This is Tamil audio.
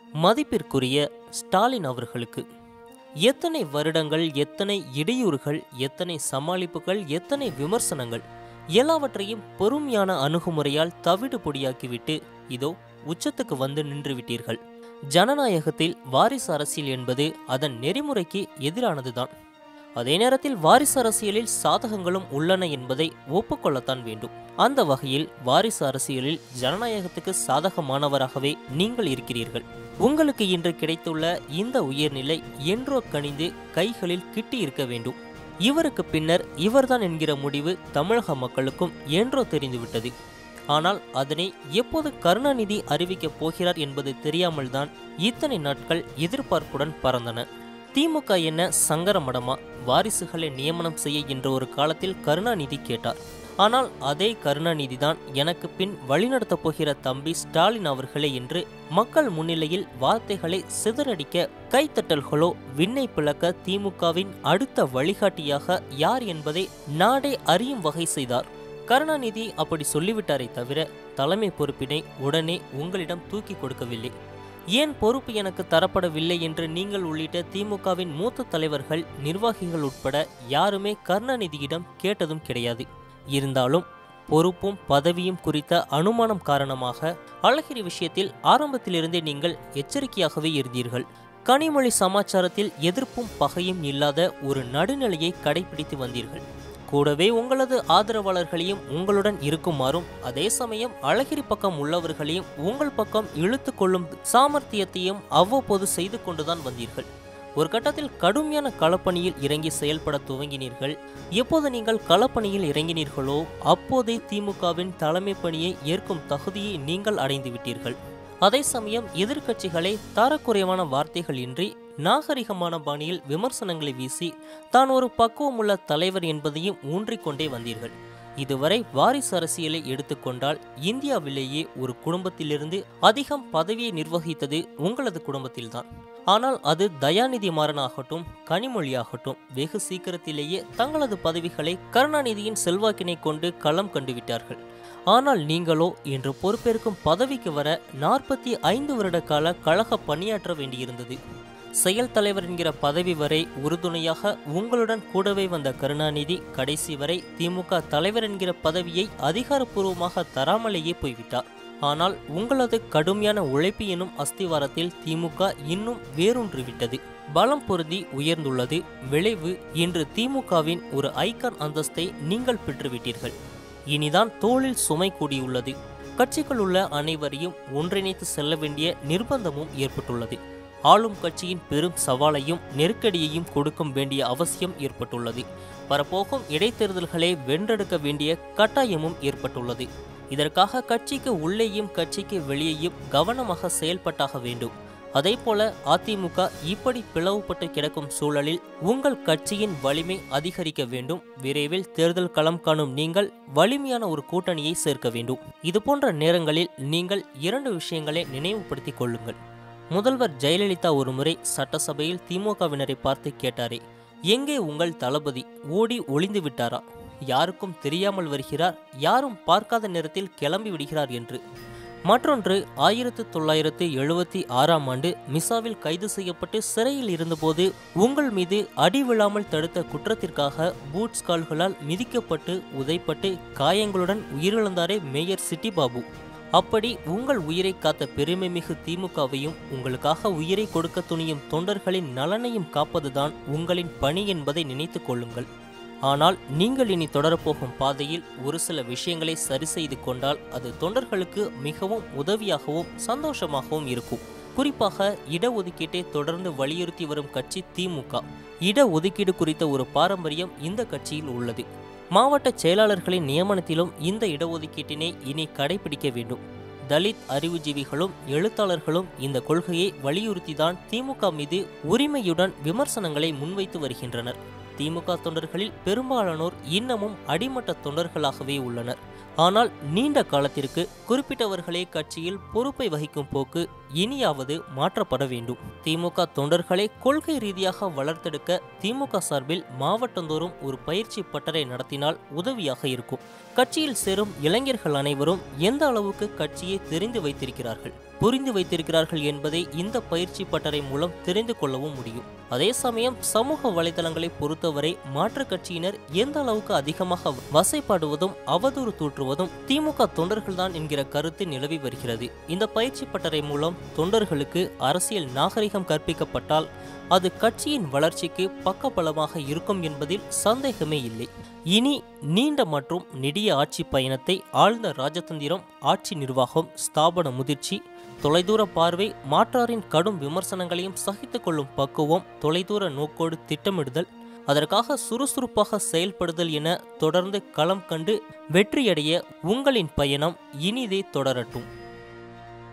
மதிப்பிற்குரிய ஸ்டாலின் அவர்களுக்கு எத்தனை வருடங்கள் எத்தனை இடையூறுகள் எத்தனை சமாளிப்புகள் எத்தனை விமர்சனங்கள் எல்லாவற்றையும் பொறுமையான அணுகுமுறையால் தவிடு பொடியாக்கிவிட்டு இதோ உச்சத்துக்கு வந்து நின்று விட்டீர்கள் ஜனநாயகத்தில் வாரிசு அரசியல் என்பது அதன் நெறிமுறைக்கு எதிரானதுதான் அதே நேரத்தில் வாரிசு அரசியலில் சாதகங்களும் உள்ளன என்பதை ஒப்புக்கொள்ளத்தான் வேண்டும் அந்த வகையில் வாரிசு அரசியலில் ஜனநாயகத்துக்கு சாதகமானவராகவே நீங்கள் இருக்கிறீர்கள் உங்களுக்கு இன்று கிடைத்துள்ள இந்த உயர்நிலை என்றோ கனிந்து கைகளில் கிட்டி இருக்க வேண்டும் இவருக்கு பின்னர் இவர்தான் என்கிற முடிவு தமிழக மக்களுக்கும் என்றோ தெரிந்துவிட்டது ஆனால் அதனை எப்போது கருணாநிதி அறிவிக்கப் போகிறார் என்பது தெரியாமல்தான் இத்தனை நாட்கள் எதிர்பார்ப்புடன் பறந்தன திமுக என்ன சங்கரமடமா வாரிசுகளை நியமனம் செய்ய என்ற ஒரு காலத்தில் கருணாநிதி கேட்டார் ஆனால் அதே கருணாநிதி தான் எனக்கு பின் வழிநடத்தப் போகிற தம்பி ஸ்டாலின் அவர்களே என்று மக்கள் முன்னிலையில் வார்த்தைகளை சிதறடிக்க கைத்தட்டல்களோ விண்ணை பிளக்க திமுகவின் அடுத்த வழிகாட்டியாக யார் என்பதை நாடே அறியும் வகை செய்தார் கருணாநிதி அப்படி சொல்லிவிட்டாரே தவிர தலைமை பொறுப்பினை உடனே உங்களிடம் தூக்கி கொடுக்கவில்லை ஏன் பொறுப்பு எனக்கு தரப்படவில்லை என்று நீங்கள் உள்ளிட்ட திமுகவின் மூத்த தலைவர்கள் நிர்வாகிகள் உட்பட யாருமே கருணாநிதியிடம் கேட்டதும் கிடையாது இருந்தாலும் பொறுப்பும் பதவியும் குறித்த அனுமானம் காரணமாக அழகிரி விஷயத்தில் ஆரம்பத்திலிருந்தே நீங்கள் எச்சரிக்கையாகவே இருந்தீர்கள் கனிமொழி சமாச்சாரத்தில் எதிர்ப்பும் பகையும் இல்லாத ஒரு நடுநிலையை கடைபிடித்து வந்தீர்கள் கூடவே உங்களது ஆதரவாளர்களையும் உங்களுடன் இருக்குமாறும் அதே சமயம் அழகிரி பக்கம் உள்ளவர்களையும் உங்கள் பக்கம் இழுத்து கொள்ளும் சாமர்த்தியத்தையும் அவ்வப்போது செய்து கொண்டுதான் வந்தீர்கள் ஒரு கட்டத்தில் கடுமையான களப்பணியில் இறங்கி செயல்பட துவங்கினீர்கள் எப்போது நீங்கள் களப்பணியில் இறங்கினீர்களோ அப்போதே திமுகவின் தலைமை பணியை ஏற்கும் தகுதியை நீங்கள் அடைந்து விட்டீர்கள் அதே சமயம் எதிர்க்கட்சிகளை தரக்குறைவான வார்த்தைகள் இன்றி நாகரிகமான பாணியில் விமர்சனங்களை வீசி தான் ஒரு பக்குவமுள்ள தலைவர் என்பதையும் ஊன்றிக்கொண்டே வந்தீர்கள் இதுவரை வாரிசு அரசியலை எடுத்துக்கொண்டால் இந்தியாவிலேயே ஒரு குடும்பத்திலிருந்து அதிகம் பதவியை நிர்வகித்தது உங்களது குடும்பத்தில்தான் ஆனால் அது தயாநிதி மாறன் ஆகட்டும் கனிமொழியாகட்டும் வெகு சீக்கிரத்திலேயே தங்களது பதவிகளை கருணாநிதியின் செல்வாக்கினை கொண்டு களம் கண்டுவிட்டார்கள் ஆனால் நீங்களோ இன்று பொறுப்பேற்கும் பதவிக்கு வர நாற்பத்தி ஐந்து வருட கால கழக பணியாற்ற வேண்டியிருந்தது செயல் தலைவர் என்கிற பதவி வரை உறுதுணையாக உங்களுடன் கூடவே வந்த கருணாநிதி கடைசி வரை திமுக தலைவர் என்கிற பதவியை அதிகாரப்பூர்வமாக தராமலேயே போய்விட்டார் ஆனால் உங்களது கடுமையான உழைப்பு எனும் அஸ்திவாரத்தில் திமுக இன்னும் வேரூன்றிவிட்டது பலம் பொருந்தி உயர்ந்துள்ளது விளைவு இன்று திமுகவின் ஒரு ஐக்கான் அந்தஸ்தை நீங்கள் பெற்றுவிட்டீர்கள் இனிதான் தோளில் சுமை கூடியுள்ளது கட்சிக்குள் உள்ள அனைவரையும் ஒன்றிணைத்து செல்ல வேண்டிய நிர்பந்தமும் ஏற்பட்டுள்ளது ஆளும் கட்சியின் பெரும் சவாலையும் நெருக்கடியையும் கொடுக்கும் வேண்டிய அவசியம் ஏற்பட்டுள்ளது வரப்போகும் இடைத்தேர்தல்களை வென்றெடுக்க வேண்டிய கட்டாயமும் ஏற்பட்டுள்ளது இதற்காக கட்சிக்கு உள்ளேயும் கட்சிக்கு வெளியேயும் கவனமாக செயல்பட்டாக வேண்டும் அதேபோல அதிமுக இப்படி பிளவுபட்டு கிடக்கும் சூழலில் உங்கள் கட்சியின் வலிமை அதிகரிக்க வேண்டும் விரைவில் தேர்தல் களம் காணும் நீங்கள் வலிமையான ஒரு கூட்டணியை சேர்க்க வேண்டும் இதுபோன்ற நேரங்களில் நீங்கள் இரண்டு விஷயங்களை நினைவுபடுத்திக் கொள்ளுங்கள் முதல்வர் ஜெயலலிதா ஒருமுறை சட்டசபையில் திமுகவினரை பார்த்து கேட்டாரே எங்கே உங்கள் தளபதி ஓடி ஒளிந்து விட்டாரா யாருக்கும் தெரியாமல் வருகிறார் யாரும் பார்க்காத நேரத்தில் கிளம்பி விடுகிறார் என்று மற்றொன்று ஆயிரத்து தொள்ளாயிரத்து எழுபத்தி ஆறாம் ஆண்டு மிசாவில் கைது செய்யப்பட்டு சிறையில் இருந்தபோது உங்கள் மீது அடி விழாமல் தடுத்த குற்றத்திற்காக பூட்ஸ் கால்களால் மிதிக்கப்பட்டு உதைப்பட்டு காயங்களுடன் உயிரிழந்தாரே மேயர் சிட்டி பாபு அப்படி உங்கள் உயிரை காத்த பெருமைமிகு திமுகவையும் உங்களுக்காக உயிரை கொடுக்க துணியும் தொண்டர்களின் நலனையும் காப்பதுதான் உங்களின் பணி என்பதை நினைத்துக் கொள்ளுங்கள் ஆனால் நீங்கள் இனி தொடரப்போகும் பாதையில் ஒரு சில விஷயங்களை சரி செய்து கொண்டால் அது தொண்டர்களுக்கு மிகவும் உதவியாகவும் சந்தோஷமாகவும் இருக்கும் குறிப்பாக இடஒதுக்கீட்டை தொடர்ந்து வலியுறுத்தி வரும் கட்சி திமுக இடஒதுக்கீடு குறித்த ஒரு பாரம்பரியம் இந்த கட்சியில் உள்ளது மாவட்ட செயலாளர்களின் நியமனத்திலும் இந்த இடஒதுக்கீட்டினை இனி கடைபிடிக்க வேண்டும் தலித் அறிவுஜீவிகளும் எழுத்தாளர்களும் இந்த கொள்கையை வலியுறுத்திதான் திமுக மீது உரிமையுடன் விமர்சனங்களை முன்வைத்து வருகின்றனர் திமுக தொண்டர்களில் பெரும்பாலானோர் இன்னமும் அடிமட்ட தொண்டர்களாகவே உள்ளனர் ஆனால் நீண்ட காலத்திற்கு குறிப்பிட்டவர்களே கட்சியில் பொறுப்பை வகிக்கும் போக்கு இனியாவது மாற்றப்பட வேண்டும் திமுக தொண்டர்களை கொள்கை ரீதியாக வளர்த்தெடுக்க திமுக சார்பில் மாவட்டந்தோறும் ஒரு பயிற்சி பட்டறை நடத்தினால் உதவியாக இருக்கும் கட்சியில் சேரும் இளைஞர்கள் அனைவரும் எந்த அளவுக்கு கட்சியை தெரிந்து வைத்திருக்கிறார்கள் புரிந்து வைத்திருக்கிறார்கள் என்பதை இந்த பயிற்சி பட்டறை மூலம் தெரிந்து கொள்ளவும் முடியும் அதே சமயம் சமூக வலைதளங்களை பொறுத்தவரை மாற்றுக் கட்சியினர் எந்த அளவுக்கு அதிகமாக வசைப்பாடுவதும் அவதூறு தூற்றுவதும் திமுக தொண்டர்கள்தான் என்கிற கருத்து நிலவி வருகிறது இந்த பயிற்சி பட்டறை மூலம் தொண்டர்களுக்கு அரசியல் நாகரிகம் கற்பிக்கப்பட்டால் அது கட்சியின் வளர்ச்சிக்கு பக்கபலமாக இருக்கும் என்பதில் சந்தேகமே இல்லை இனி நீண்ட மற்றும் நெடிய ஆட்சி பயணத்தை ஆழ்ந்த ராஜதந்திரம் ஆட்சி நிர்வாகம் ஸ்தாபன முதிர்ச்சி தொலைதூர பார்வை மாற்றாரின் கடும் விமர்சனங்களையும் சகித்துக் கொள்ளும் பக்குவம் தொலைதூர நோக்கோடு திட்டமிடுதல் அதற்காக சுறுசுறுப்பாக செயல்படுதல் என தொடர்ந்து களம் கண்டு வெற்றியடைய உங்களின் பயணம் இனிதே தொடரட்டும்